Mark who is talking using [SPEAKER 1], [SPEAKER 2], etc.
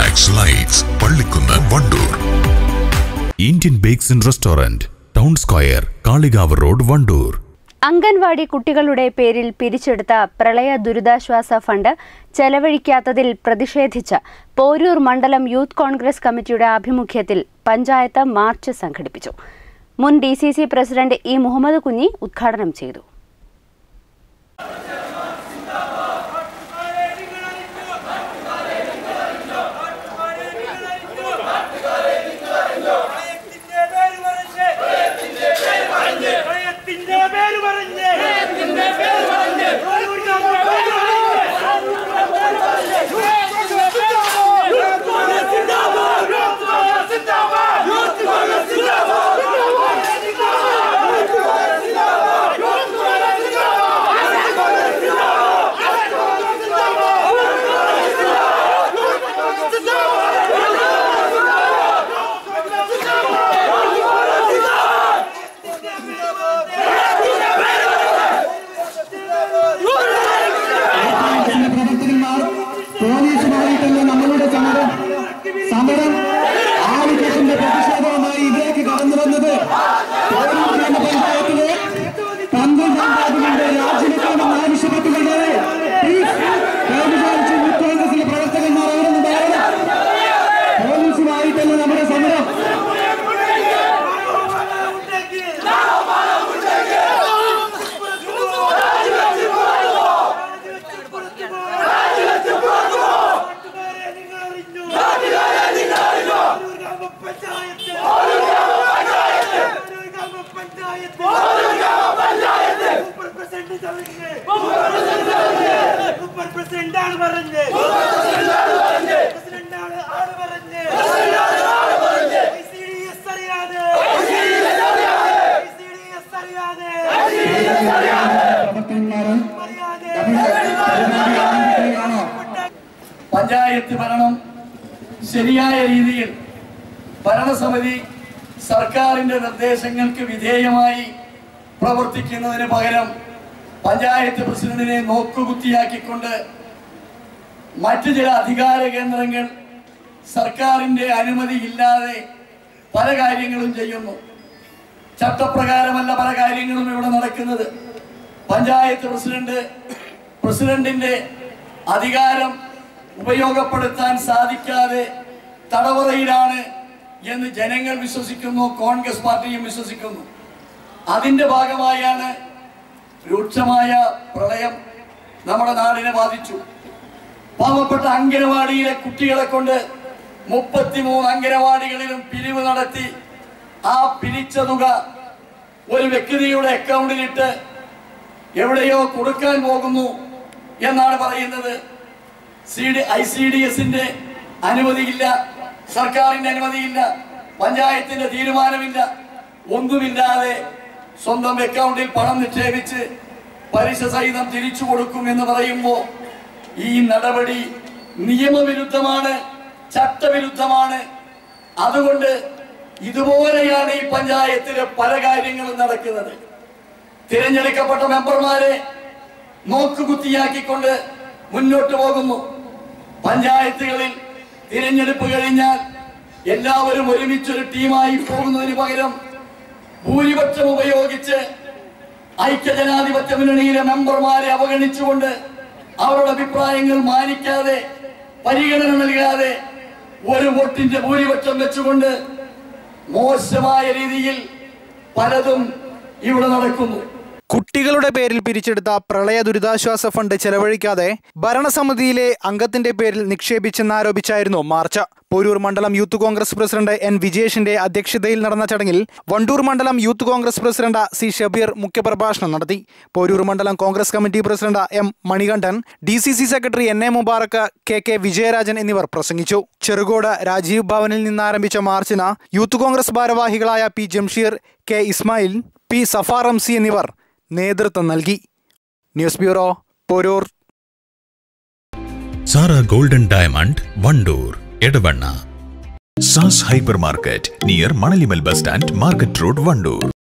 [SPEAKER 1] max lights Pallikkunnu Wandoor
[SPEAKER 2] Indian bakes and restaurant town square Kalikavu road Wandoor
[SPEAKER 3] anganwadi കുട്ടികളുടെ പേരിൽ പിരിച്ചെടുത്ത പ്രളയ ദുരിതാശ്വാസ ഫണ്ട് ചെലവഴിക്കാത്തതിൽ പ്രതിഷേധിച്ച് പോരൂർ മണ്ഡലം യൂത്ത് കോൺഗ്രസ് കമ്മിറ്റിയുടെ ആഭിമുഖ്യത്തിൽ പഞ്ചായത്ത് മാർച്ച് സംഘടിപ്പിച്ചു മുൻ D C C president E Muhammad Kunhi ഉദ്ഘാടനം ചെയ്തു
[SPEAKER 4] പ്രളയത്തിന്റെ പേര് പറഞ്ഞ് പ്രളയത്തിന്റെ പേര് പറഞ്ഞ്
[SPEAKER 5] പ്രവർത്തകന്മാർ പോലീസുമായിട്ടുള്ള നമ്മളുടെ സമരം സമരം ആളുകളുടെ പ്രതിഷേധവുമായി ഇതിലേക്ക് കടന്നു വന്നത് പോലൂർ ഗ്രാമപഞ്ചായത്തിലെ പന്ത്രണ്ടാം വാർഡിന്റെ രാജിവെക്കണമെന്ന് ആവശ്യപ്പെട്ടുകൊണ്ട് പ്ലീസ് പ്രേമചാരിച്ച് യൂത്ത് കോൺഗ്രസിലെ പ്രവർത്തകന്മാർ അവിടെ നിന്നുണ്ടാകണം പോലീസുമായിട്ടുള്ള നമ്മുടെ സമരം
[SPEAKER 4] പ്രസിഡന്റാണ് പറഞ്ഞത് പ്രസിഡന്റാണ് ആള് പറഞ്ഞത് ICDS അറിയാതെ ICDS അറിയാതെ
[SPEAKER 5] പ്രവർത്തകന്മാരും
[SPEAKER 4] അറിയാതെ
[SPEAKER 6] പഞ്ചായത്ത് ഭരണം ശരിയായ രീതിയിൽ ഭരണസമിതി സർക്കാരിന്റെ നിർദ്ദേശങ്ങൾക്ക് വിധേയമായി പ്രവർത്തിക്കുന്നതിന് പകരം പഞ്ചായത്ത് പ്രസിഡന്റിനെ നോക്കുകുത്തിയാക്കിക്കൊണ്ട് മറ്റു ചില അധികാര കേന്ദ്രങ്ങൾ സർക്കാരിന്റെ അനുമതി ഇല്ലാതെ പല കാര്യങ്ങളും ചെയ്യുന്നു ചട്ടപ്രകാരമല്ല പല കാര്യങ്ങളും ഇവിടെ നടക്കുന്നത് പഞ്ചായത്ത് പ്രസിഡന്റ് പ്രസിഡന്റിന്റെ അധികാരം ഉപയോഗപ്പെടുത്താൻ സാധിക്കാതെ തടവറയിലാണ് എന്ന് ജനങ്ങൾ വിശ്വസിക്കുന്നു കോൺഗ്രസ് പാർട്ടിയും വിശ്വസിക്കുന്നു അതിന്റെ ഭാഗമായാണ് രൂക്ഷമായ പ്രളയം നമ്മുടെ നാടിനെ ബാധിച്ചു പാവപ്പെട്ട അങ്കനവാടിയിലെ കുട്ടികളെ കൊണ്ട് മുപ്പത്തിമൂന്ന് അങ്കനവാടികളിലും പിരിവ് നടത്തി ആ പിരിച്ച തുക ഒരു വ്യക്തിയുടെ അക്കൗണ്ടിലിട്ട് എവിടെയോ കൊടുക്കാൻ പോകുന്നു എന്നാണ് പറയുന്നത് C D I C D എസിന്റെ അനുമതിയില്ല സർക്കാരിന്റെ അനുമതിയില്ല പഞ്ചായത്തിന്റെ തീരുമാനമില്ല ഒന്നുമില്ലാതെ സ്വന്തം അക്കൗണ്ടിൽ പണം നിക്ഷേപിച്ച് പലിശ സഹിതം തിരിച്ചു കൊടുക്കും എന്ന് പറയുമ്പോൾ ഈ നടപടി നിയമവിരുദ്ധമാണ് ചട്ടവിരുദ്ധമാണ് അതുകൊണ്ട് ഇതുപോലെയാണ് ഈ പഞ്ചായത്തിലെ പല കാര്യങ്ങളും നടക്കുന്നത് തിരഞ്ഞെടുക്കപ്പെട്ട മെമ്പർമാരെ നോക്കുകുത്തിയാക്കിക്കൊണ്ട് മുന്നോട്ട് പോകുന്നു പഞ്ചായത്തുകളിൽ തിരഞ്ഞെടുപ്പ് കഴിഞ്ഞാൽ എല്ലാവരും ഒരുമിച്ചൊരു ടീമായി പോകുന്നതിന് പകരം ഭൂരിപക്ഷം ഉപയോഗിച്ച് ഐക്യജനാധിപത്യ മുന്നണിയിലെ മെമ്പർമാരെ അവഗണിച്ചുകൊണ്ട് അവരുടെ അഭിപ്രായങ്ങൾ മാനിക്കാതെ പരിഗണന നൽകാതെ ഒരു വോട്ടിന്റെ ഭൂരിപക്ഷം വെച്ചുകൊണ്ട് മോശമായ രീതിയിൽ പലതും ഇവിടെ നടക്കുന്നു
[SPEAKER 7] കുട്ടികളുടെ പേരിൽ പിരിച്ചെടുത്ത പ്രളയ ദുരിതാശ്വാസ ഫണ്ട് ചെലവഴിക്കാതെ ഭരണസമിതിയിലെ അംഗത്തിന്റെ പേരിൽ നിക്ഷേപിച്ചെന്നാരോപിച്ചായിരുന്നു മാർച്ച് പോരൂർ മണ്ഡലം യൂത്ത് കോൺഗ്രസ് പ്രസിഡന്റ് എൻ വിജേഷിന്റെ അധ്യക്ഷതയിൽ നടന്ന ചടങ്ങിൽ വണ്ടൂർ മണ്ഡലം youth Congress president C Shabeer മുഖ്യപ്രഭാഷണം നടത്തി പോരൂർ മണ്ഡലം Congress committee president M Manikandan D C C secretary N A Mubarak K K Vijayarajan എന്നിവർ പ്രസംഗിച്ചു ചെറുകോട് രാജീവ് ഭവനിൽ നിന്നാരംഭിച്ച മാർച്ചിന് യൂത്ത് കോൺഗ്രസ് ഭാരവാഹികളായ P Jamsheer K Ismail P Safar Ramsi എന്നിവർ നേതൃത്വം നൽകി news bureau Porur
[SPEAKER 2] Sara golden diamond Wandoor Edavanna
[SPEAKER 1] Saas hyper market near Manalimal bus stand market road Wandoor